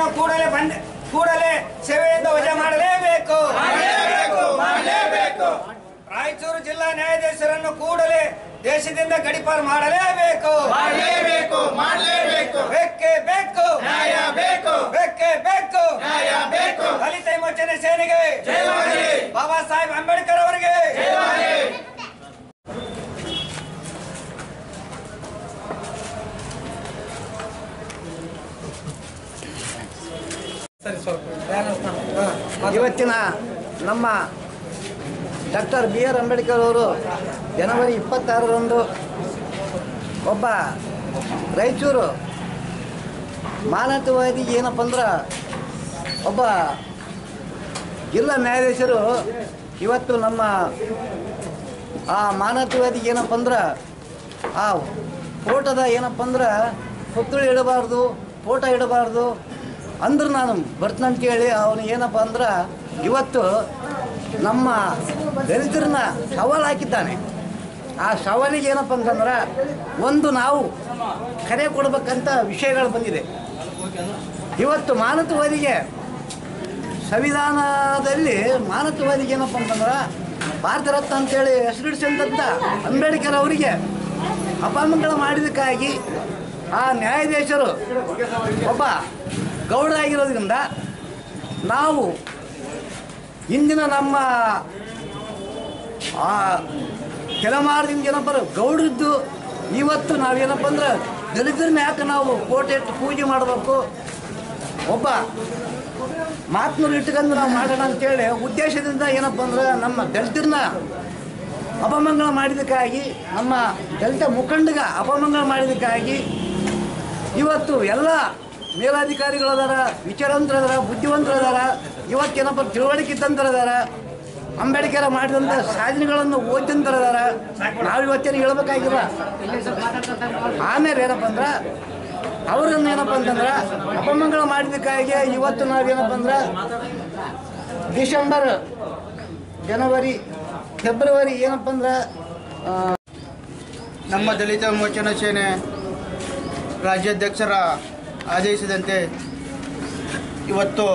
ನ್ಯಾಯಾಧೀಶರನ್ನು ಕೂಡಲೇ ಬಂದ ಕೂಡಲೇ ಸೇವೆಯಿಂದ ವಜಾ ಮಾಡಲೇಬೇಕು ರಾಯಚೂರು ಜಿಲ್ಲಾ ನ್ಯಾಯಾಧೀಶರನ್ನು ಕೂಡಲೇ ದೇಶದಿಂದ ಗಡಿಪಾರು ಮಾಡಲೇಬೇಕು ಮಾಡಲೇಬೇಕು ಮಾಡಲೇಬೇಕು ಬೇಕೇ ಬೇಕು ನ್ಯಾಯ ಬೇಕು ಬೇಕೇ ಬೇಕು ನ್ಯಾಯ ಬೇಕು ದಲಿತ ವಿಮೋಚನೆ ಸೇನೆಗೆ ಜಯವಾಗಲಿ. ಬಾಬಾ ಸಾಹೇಬ್ ಅಂಬೇಡ್ಕರ್ ಅವರಿಗೆ ಜಯವಾಗಲಿ. ಇವತ್ತಿನ ನಮ್ಮ ಡಾಕ್ಟರ್ ಬಿ ಆರ್ ಅಂಬೇಡ್ಕರ್ ಅವರು ಜನವರಿ ಇಪ್ಪತ್ತಾರರಂದು ಒಬ್ಬ ರಾಯಚೂರು ಮಾನವತಾವಾದಿ ಏನಪ್ಪ ಅಂದ್ರೆ ಒಬ್ಬ ಜಿಲ್ಲಾ ನ್ಯಾಯಾಧೀಶರು ಇವತ್ತು ನಮ್ಮ ಆ ಮಾನವತಾವಾದಿ ಏನಪ್ಪ ಅಂದ್ರೆ ಆ ಫೋಟೋದ ಏನಪ್ಪ ಅಂದ್ರೆ ಪುತ್ಥಳಿ ಇಡಬಾರ್ದು ಫೋಟೋ ಇಡಬಾರ್ದು ಅಂದ್ರೆ ನಾನು ಬರ್ತಂತೇಳಿ ಅವನು ಏನಪ್ಪ ಅಂದ್ರೆ ಇವತ್ತು ನಮ್ಮ ದಲಿತರನ್ನ ಸವಾಲು ಹಾಕಿದ್ದಾನೆ ಆ ಸವಾಲಿಗೆ ಏನಪ್ಪ ಅಂತಂದ್ರೆ ಒಂದು ನಾವು ಕರೆ ಕೊಡ್ಬೇಕಂತ ವಿಷಯಗಳು ಬಂದಿದೆ ಇವತ್ತು ಮಾನವತಾವಾದಿಗೆ ಸಂವಿಧಾನದಲ್ಲಿ ಮಾನವತಾವಾದಿಗೆ ಏನಪ್ಪ ಅಂತಂದ್ರೆ ಭಾರತ ರತ್ನ ಅಂತೇಳಿ ಹೆಸರಿಡಿಸಿದಂಥ ಅಂಬೇಡ್ಕರ್ ಅವರಿಗೆ ಅಪಮಂಗಳ ಮಾಡಿದ್ದಕ್ಕಾಗಿ ಆ ನ್ಯಾಯಾಧೀಶರು ಒಬ್ಬ ಗೌಡ ಆಗಿರೋದ್ರಿಂದ ನಾವು ಇಂದಿನ ನಮ್ಮ ಆ ಕೆಲಮಾರದಿಂದ ಏನಪ್ಪ ಅಂದ್ರೆ ಗೌಡದ್ದು ಇವತ್ತು ನಾವೇನಪ್ಪ ಅಂದ್ರೆ ದಲಿತರನ್ನ ಯಾಕೆ ನಾವು ಕೋಟೆ ಇಟ್ಟು ಪೂಜೆ ಮಾಡಬೇಕು ಒಬ್ಬ ಮಾತನ್ನು ಇಟ್ಕೊಂಡು ನಾವು ಮಾಡೋಣ ಅಂತೇಳಿ ಉದ್ದೇಶದಿಂದ ಏನಪ್ಪ ಅಂದ್ರೆ ನಮ್ಮ ದಲಿತರನ್ನ ಅಪಮಂಗಳ ಮಾಡಿದ್ದಕ್ಕಾಗಿ ನಮ್ಮ ದಲಿತ ಮುಖಂಡಗ ಅಪಮಂಗಳ ಮಾಡಿದ್ದಕ್ಕಾಗಿ ಇವತ್ತು ಎಲ್ಲ ಮೇಲಾಧಿಕಾರಿಗಳದಾರ ವಿಚಾರವಂತರದಾರ ಬುದ್ಧಿವಂತರದಾರ ಇವತ್ತೇನಪ್ಪ ತಿಳುವಳಿಕೆ ಇದ್ದಂತರದಾರ ಅಂಬೇಡ್ಕರ್ ಮಾಡಿದಂಥ ಸಾಧನೆಗಳನ್ನು ಓದ್ಯಂತರದಾರ ನಾವು ಇವತ್ತೇನು ಹೇಳ್ಬೇಕಾಗಿಲ್ಲ ಆಮೇಲೆ ಏನಪ್ಪ ಅಂದ್ರೆ ಅವ್ರನ್ನ ಏನಪ್ಪ ಅಂತಂದ್ರೆ ಅಪಮಂಗಳ ಮಾಡಿದ್ದಕ್ಕಾಗಿ ಇವತ್ತು ನಾವೇನಪ್ಪ ಅಂದ್ರೆ ಡಿಸೆಂಬರ್ ಜನವರಿ ಫೆಬ್ರವರಿ ಏನಪ್ಪ ಅಂದ್ರೆ ಆ, ನಮ್ಮ ದಲಿತ ವಿಮೋಚನಾ ಸೇನೆ ರಾಜ್ಯಾಧ್ಯಕ್ಷರ ಆದೇಶದಂತೆ ಇವತ್ತು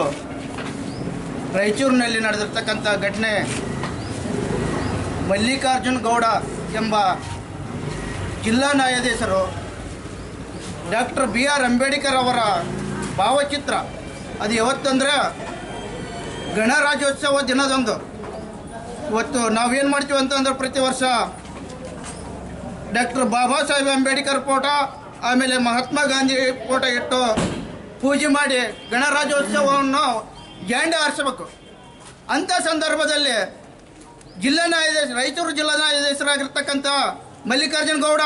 ರಾಯಚೂರಿನಲ್ಲಿ ನಡೆದಿರ್ತಕ್ಕಂಥ ಘಟನೆ ಮಲ್ಲಿಕಾರ್ಜುನ್ ಗೌಡ ಎಂಬ ಜಿಲ್ಲಾ ನ್ಯಾಯಾಧೀಶರು ಡಾಕ್ಟರ್ ಬಿ ಆರ್ ಅಂಬೇಡ್ಕರ್ ಅವರ ಭಾವಚಿತ್ರ ಅದು ಯಾವತ್ತಂದ್ರೆ ಗಣರಾಜ್ಯೋತ್ಸವ ದಿನದಂದು ಇವತ್ತು ನಾವೇನು ಮಾಡ್ತೀವಿ ಅಂತಂದ್ರೆ ಪ್ರತಿ ವರ್ಷ ಡಾಕ್ಟರ್ ಬಾಬಾ ಸಾಹೇಬ್ ಅಂಬೇಡ್ಕರ್ ಫೋಟೋ ಆಮೇಲೆ ಮಹಾತ್ಮ ಗಾಂಧಿ ಫೋಟೋ ಇಟ್ಟು ಪೂಜೆ ಮಾಡಿ ಗಣರಾಜ್ಯೋತ್ಸವವನ್ನು ಗ್ಯಾಂಡ ಹಾರಿಸಬೇಕು ಅಂಥ ಸಂದರ್ಭದಲ್ಲಿ ಜಿಲ್ಲಾ ನ್ಯಾಯಾಧೀಶ ರಾಯಚೂರು ಜಿಲ್ಲಾ ನ್ಯಾಯಾಧೀಶರಾಗಿರ್ತಕ್ಕಂಥ ಮಲ್ಲಿಕಾರ್ಜುನ್ ಗೌಡ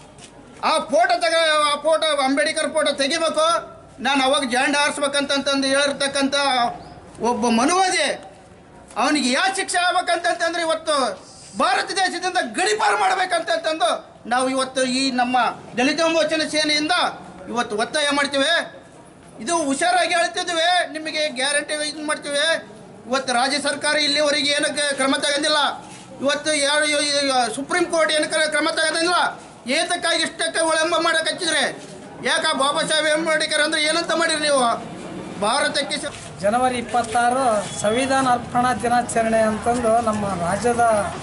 ಆ ಫೋಟೋ ತೆಗ ಆ ಫೋಟೋ ಅಂಬೇಡ್ಕರ್ ಫೋಟೋ ತೆಗಿಬೇಕು ನಾನು ಅವಾಗ ಜಾಂಡ ಹಾರಿಸ್ಬೇಕಂತಂತಂದು ಹೇಳಿರ್ತಕ್ಕಂಥ ಒಬ್ಬ ಮನುವಾದಿ ಅವನಿಗೆ ಯಾವ ಶಿಕ್ಷೆ ಆಗ್ಬೇಕಂತಂತಂದ್ರೆ ಇವತ್ತು ಭಾರತ ದೇಶದಿಂದ ಗಡಿಪಾರು ಮಾಡ್ಬೇಕಂತಂತಂದು ನಾವು ಇವತ್ತು ಈ ನಮ್ಮ ದಲಿತ ವಿಮೋಚನೆ ಸೇನೆಯಿಂದ ಇವತ್ತು ಒತ್ತಾಯ ಮಾಡ್ತೀವಿ ಇದು ಹುಷಾರಾಗಿ ಹೇಳ್ತಿದ್ವಿ ನಿಮಗೆ ಗ್ಯಾರಂಟಿ ಇದು ಮಾಡ್ತೀವಿ ಇವತ್ತು ರಾಜ್ಯ ಸರ್ಕಾರ ಇಲ್ಲಿವರೆಗೆ ಏನು ಕ- ಕ್ರಮ ತಗೊಂಡಿಲ್ಲ ಇವತ್ತು ಯಾರು ಇ- ಇ- ಸುಪ್ರೀಂ ಕೋರ್ಟ್ ಏನು ಕ್ರ- ಕ್ರಮ ತಗೊಂಡಿಲ್ಲ ಏತಕ್ಕಾಗಿ ಇಷ್ಟಕ್ಕೆ ವಿಳಂಬ ಮಾಡಕ್ಕೆ ಹಚ್ಚಿದ್ರೆ ಯಾಕ ಬಾಬಾ ಸಾಹೇಬ್ ಅಂಬೇಡ್ಕರ್ ಅಂದ್ರೆ ಏನಂತ ಮಾಡಿರಿ ನೀವು ಭಾರತಕ್ಕೆ ಸ- ಜನವರಿ ಇಪ್ಪತ್ತಾರು ಸಂವಿಧಾನ ಅರ್ಪಣಾ ದಿನಾಚರಣೆ ಅಂತಂದು ನಮ್ಮ ರಾಜ್ಯದ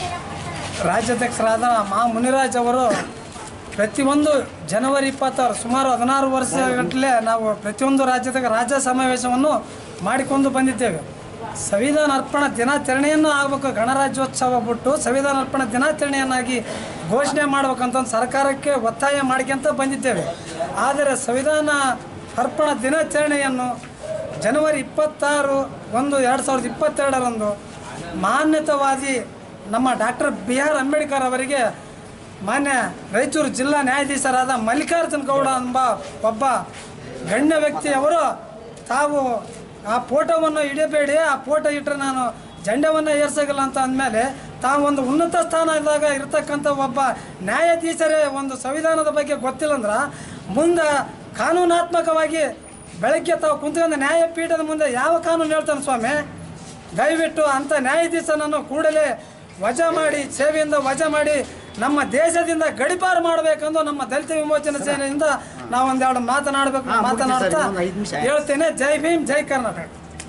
ರಾಜ್ಯಾಧ್ಯಕ್ಷರಾದ ಮಾ ಮುನಿರಾಜ್ ಅವರು ಪ್ರತಿಯೊಂದು ಜನವರಿ ಇಪ್ಪತ್ತಾರು ಸುಮಾರು ಹದಿನಾರು ವರ್ಷಗಟ್ಟಲೆ ನಾವು ಪ್ರತಿಯೊಂದು ರಾಜ್ಯದಾಗ ರಾಜ್ಯ ಸಮಾವೇಶವನ್ನು ಮಾಡಿಕೊಂಡು ಬಂದಿದ್ದೇವೆ ಸಂವಿಧಾನ ಅರ್ಪಣಾ ದಿನಾಚರಣೆಯನ್ನು ಆಗಬೇಕು ಗಣರಾಜ್ಯೋತ್ಸವ ಬಿಟ್ಟು ಸಂವಿಧಾನ ಅರ್ಪಣಾ ದಿನಾಚರಣೆಯನ್ನಾಗಿ ಘೋಷಣೆ ಮಾಡ್ಬೇಕಂತ ಸರ್ಕಾರಕ್ಕೆ ಒತ್ತಾಯ ಮಾಡ್ಕೊಂತ ಬಂದಿದ್ದೇವೆ ಆದರೆ ಸಂವಿಧಾನ ಅರ್ಪಣಾ ದಿನಾಚರಣೆಯನ್ನು ಜನವರಿ ಇಪ್ಪತ್ತಾರು ಒಂದು ಎರಡು ಸಾವಿರದ ಇಪ್ಪತ್ತೆರಡರಂದು ಮಾನ್ಯತಾವಾದಿ ನಮ್ಮ ಡಾಕ್ಟರ್ ಬಿ ಆರ್ ಅಂಬೇಡ್ಕರ್ ಅವರಿಗೆ ಮಾನ್ಯ ರಾಯಚೂರು ಜಿಲ್ಲಾ ನ್ಯಾಯಾಧೀಶರಾದ ಮಲ್ಲಿಕಾರ್ಜುನ್ ಗೌಡ ಎಂಬ ಒಬ್ಬ ಗಣ್ಯ ವ್ಯಕ್ತಿಯವರು ತಾವು ಆ ಫೋಟೋವನ್ನು ಇಡಬೇಡಿ ಆ ಫೋಟೋ ಇಟ್ಟರೆ ನಾನು ಜೆಂಡವನ್ನು ಏರ್ಸೋಗಿಲ್ಲ ಅಂತ ಅಂದಮೇಲೆ ತಾವು ಒಂದು ಉನ್ನತ ಸ್ಥಾನದಾಗ ಇರ್ತಕ್ಕಂಥ ಒಬ್ಬ ನ್ಯಾಯಾಧೀಶರೇ ಒಂದು ಸಂವಿಧಾನದ ಬಗ್ಗೆ ಗೊತ್ತಿಲ್ಲ ಅಂದ್ರೆ ಮುಂದೆ ಕಾನೂನಾತ್ಮಕವಾಗಿ ಬೆಳಗ್ಗೆ ತಾವು ಕುಂತ್ಕೊಂಡು ನ್ಯಾಯಪೀಠದ ಮುಂದೆ ಯಾವ ಕಾನೂನು ಹೇಳ್ತಾನೆ ಸ್ವಾಮಿ ದಯವಿಟ್ಟು ಅಂಥ ನ್ಯಾಯಾಧೀಶನನ್ನು ಕೂಡಲೇ ವಜಾ ಮಾಡಿ ಸೇವೆಯಿಂದ ವಜಾ ಮಾಡಿ ನಮ್ಮ ದೇಶದಿಂದ ಗಡಿಪಾರು ಮಾಡಬೇಕೆಂದು ನಮ್ಮ ದಲಿತ ವಿಮೋಚನಾ ಸೇನೆಯಿಂದ ನಾವು ಒಂದೆರಡು ಮಾತನಾಡಬೇಕು ಹಾ, ಮುಗಿಸಿ ಸರ್, ಮಾತನಾಡ್ತಾ ಇನ್ನೊಂದು ಐದು ನಿಮಿಷ. ಹೇಳ್ತೇನೆ ಜೈ ಭೀಮ್ ಜೈ ಕರ್ನಾಟಕ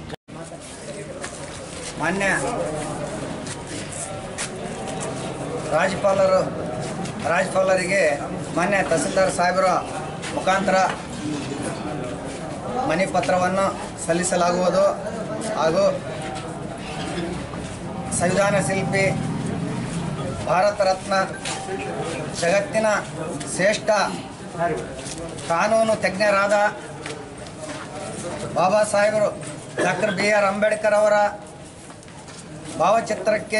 ಮಾನ್ಯ ರಾಜ್ಯಪಾಲರು ರಾಜ್ಯಪಾಲರಿಗೆ ಮಾನ್ಯ ತಹಸೀಲ್ದಾರ್ ಸಾಹೇಬರ ಮುಖಾಂತರ ಮನವಿ ಪತ್ರವನ್ನು ಸಲ್ಲಿಸಲಾಗುವುದು ಹಾಗೂ ಸಂವಿಧಾನ ಶಿಲ್ಪಿ ಭಾರತ ರತ್ನ ಜಗತ್ತಿನ ಶ್ರೇಷ್ಠ ಕಾನೂನು ತಜ್ಞರಾದ ಬಾಬಾ ಸಾಹೇಬರು ಡಾಕ್ಟರ್ ಬಿ ಆರ್ ಅಂಬೇಡ್ಕರ್ ಅವರ ಭಾವಚಿತ್ರಕ್ಕೆ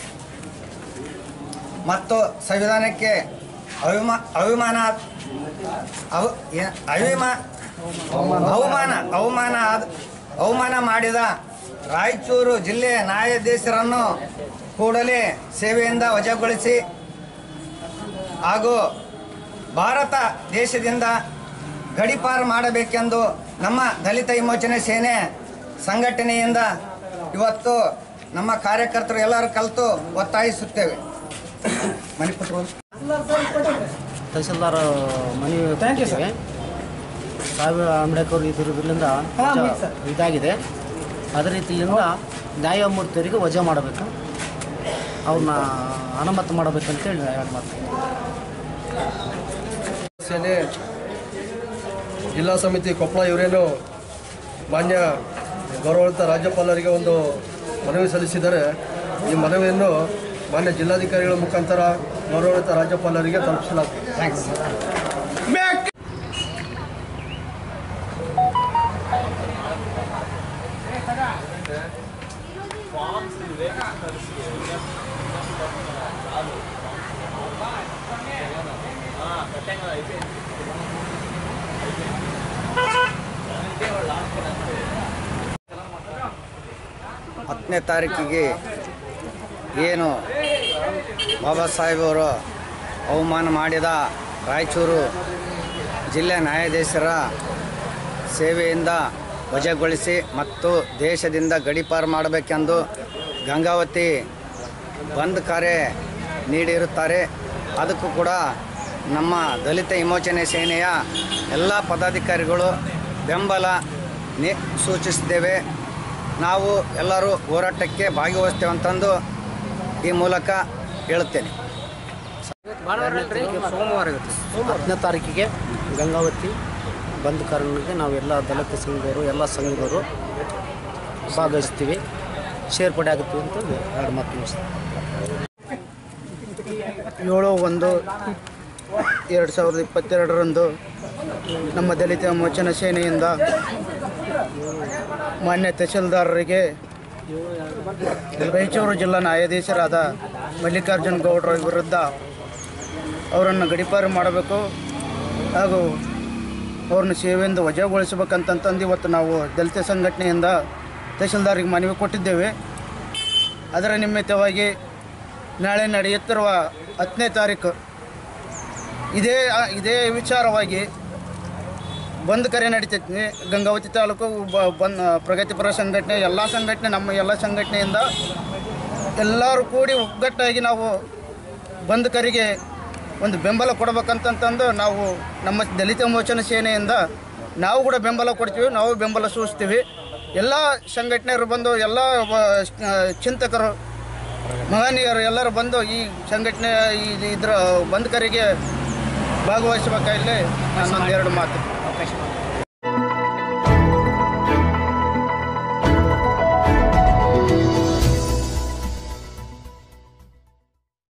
ಮತ್ತು ಸಂವಿಧಾನಕ್ಕೆ ಅವಿಮಾ ಅವಿಮಾನ ಅವ ಏ- ಅವಿಮಾ ಅವಮಾನ ಅವಮಾನ ಆದ ಅವಮಾನ ಮಾಡಿದ ರಾಯಚೂರು ಜಿಲ್ಲೆಯ ನ್ಯಾಯಾಧೀಶರನ್ನು ಕೂಡಲೇ ಸೇವೆಯಿಂದ ವಜಾಗೊಳಿಸಿ ಹಾಗೂ ಭಾರತ ದೇಶದಿಂದ ಗಡಿಪಾರು ಮಾಡಬೇಕೆಂದು ನಮ್ಮ ದಲಿತ ವಿಮೋಚನೆ ಸೇನೆ ಸಂಘಟನೆಯಿಂದ ಇವತ್ತು ನಮ್ಮ ಕಾರ್ಯಕರ್ತರು ಎಲ್ಲರೂ ಕಲಿತು ಒತ್ತಾಯಿಸುತ್ತೇವೆ ಮಣಿಪುತ್ರ ತಹಸೀಲ್ದಾರ್ ಮನವಿ Thank you, sir. ಸಾವಿರ ಅಂಬೇಡ್ಕರ್ ಇದ್ರದ್ರಿಂದ ಹಾ, ವಜಾ ಮುಗಿತು, sir. ಇದಾಗಿದೆ ಅದೇ ರೀತಿಯಿಂದ ನ್ಯಾಯಮೂರ್ತಿಯವರಿಗೆ ವಜಾ ಮಾಡಬೇಕು ಅವ್ರನ್ನ ಅನುಮತಿ ಮಾಡಬೇಕಂತೇಳಿ ಎರಡು ಮಾತು ಸೇನೆ ಜಿಲ್ಲಾ ಸಮಿತಿ ಕೊಪ್ಪಳ ಇವರೇನು ಮಾನ್ಯ ಗೌರವಾನ್ವಿತ ರಾಜ್ಯಪಾಲರಿಗೆ ಒಂದು ಮನವಿ ಸಲ್ಲಿಸಿದ್ದಾರೆ ಈ ಮನವಿಯನ್ನು ಮಾನ್ಯ ಜಿಲ್ಲಾಧಿಕಾರಿಗಳ ಮುಖಾಂತರ ಗೌರವಾನ್ವಿತ ರಾಜ್ಯಪಾಲರಿಗೆ ತಲುಪಿಸಲಾಗ್ತದೆ ಥ್ಯಾಂಕ್ಸ್ ಹತ್ತನೇ ತಾರೀಕಿಗೆ ಏನು ಬಾಬಾ ಸಾಹೇಬ್ ಅವರು ಅವಮಾನ ಮಾಡಿದ ರಾಯಚೂರು ಜಿಲ್ಲೆ ನ್ಯಾಯಾಧೀಶರ ಸೇವೆಯಿಂದ ವಜಾಗೊಳಿಸಿ ಮತ್ತು ದೇಶದಿಂದ ಗಡಿಪಾರು ಮಾಡಬೇಕೆಂದು ಗಂಗಾವತಿ ಬಂದ್ ಕಾರ್ಯ ನೀಡಿರುತ್ತಾರೆ ಅದಕ್ಕೂ ಕೂಡ ನಮ್ಮ ದಲಿತ ವಿಮೋಚನೆ ಸೇನೆಯ ಎಲ್ಲ ಪದಾಧಿಕಾರಿಗಳು ಬೆಂಬಲ ನಿ ಸೂಚಿಸಿದ್ದೇವೆ ನಾವು ಎಲ್ಲರೂ ಹೋರಾಟಕ್ಕೆ ಭಾಗವಹಿಸ್ತೇವೆ ಅಂತಂದು ಈ ಮೂಲಕ ಹೇಳುತ್ತೇನೆ ಸೋಮವಾರ ಇರುತ್ತೆ ಹತ್ತನೇ ತಾರೀಕಿಗೆ ಗಂಗಾವತಿ ಬಂದ್ ಕಾರಣಕ್ಕೆ ನಾವೆಲ್ಲ ದಲಿತ ಸಂಘದವರು ಎಲ್ಲ ಸಂಘದವರು ಭಾಗವಹಿಸ್ತೀವಿ ಸೇರ್ಪಡೆ ಆಗುತ್ತೀವಿ ಅಂತ ಎರಡು ಮಾತು ಮುಗಿಸ್ತೀವಿ ಏಳು ಒಂದು ಎರಡು ಸಾವಿರದ ಇಪ್ಪತ್ತೆರಡರಂದು ನಮ್ಮ ದಲಿತ ವಿಮೋಚನಾ ಸೇನೆಯಿಂದ ಮಾನ್ಯ ತಹಶೀಲ್ದಾರರಿಗೆ ರಾಯಚೂರು ಜಿಲ್ಲಾ ನ್ಯಾಯಾಧೀಶರಾದ ಮಲ್ಲಿಕಾರ್ಜುನ್ ಗೌಡರ ವಿರುದ್ಧ ಅವರನ್ನು ಗಡಿಪಾರು ಮಾಡಬೇಕು ಹಾಗೂ ಅವ್ರನ್ನ ಸೇವೆಯಿಂದ ವಜಾಗೊಳಿಸಬೇಕಂತಂದು ಇವತ್ತು ನಾವು ದಲಿತ ಸಂಘಟನೆಯಿಂದ ತಹಶೀಲ್ದಾರಿಗೆ ಮನವಿ ಕೊಟ್ಟಿದ್ದೇವೆ ಅದರ ನಿಮಿತ್ತವಾಗಿ ನಾಳೆ ನಡೆಯುತ್ತಿರುವ ಹತ್ತನೇ ತಾರೀಕು ಇದೇ ಇದೇ ವಿಚಾರವಾಗಿ ಬಂದ್ ಕರೆ ನಡೀತೈತಿ ಗಂಗಾವತಿ ತಾಲೂಕು ಬ- ಬಂದ್ ಪ್ರಗತಿಪರ ಸಂಘಟನೆ ಎಲ್ಲ ಸಂಘಟನೆ ನಮ್ಮ ಎಲ್ಲ ಸಂಘಟನೆಯಿಂದ ಎಲ್ಲರೂ ಕೂಡಿ ಒಗ್ಗಟ್ಟಾಗಿ ನಾವು ಬಂದ್ ಕರೆಗೆ ಒಂದು ಬೆಂಬಲ ಕೊಡ್ಬೇಕಂತಂತಂದು ನಾವು ನಮ್ಮ ದಲಿತ ವಿಮೋಚನಾ ಸೇನೆಯಿಂದ ನಾವು ಕೂಡ ಬೆಂಬಲ ಕೊಡ್ತೀವಿ ನಾವು ಬೆಂಬಲ ಸೂಚಿಸ್ತೀವಿ ಎಲ್ಲ ಸಂಘಟನೆಯರು ಬಂದು ಎಲ್ಲ ವ- ಚಿಂತಕರು ಮಹನೀಯರು ಎಲ್ಲರೂ ಬಂದು ಈ ಸಂಘಟನೆ ಈ ಇದ್ರ ಬಂದ್ ಕರೆಗೆ ಭಾಗವಹಿಸಬೇಕಾಗಿ ನಾನೊಂದು ಎರಡು ಮಾತು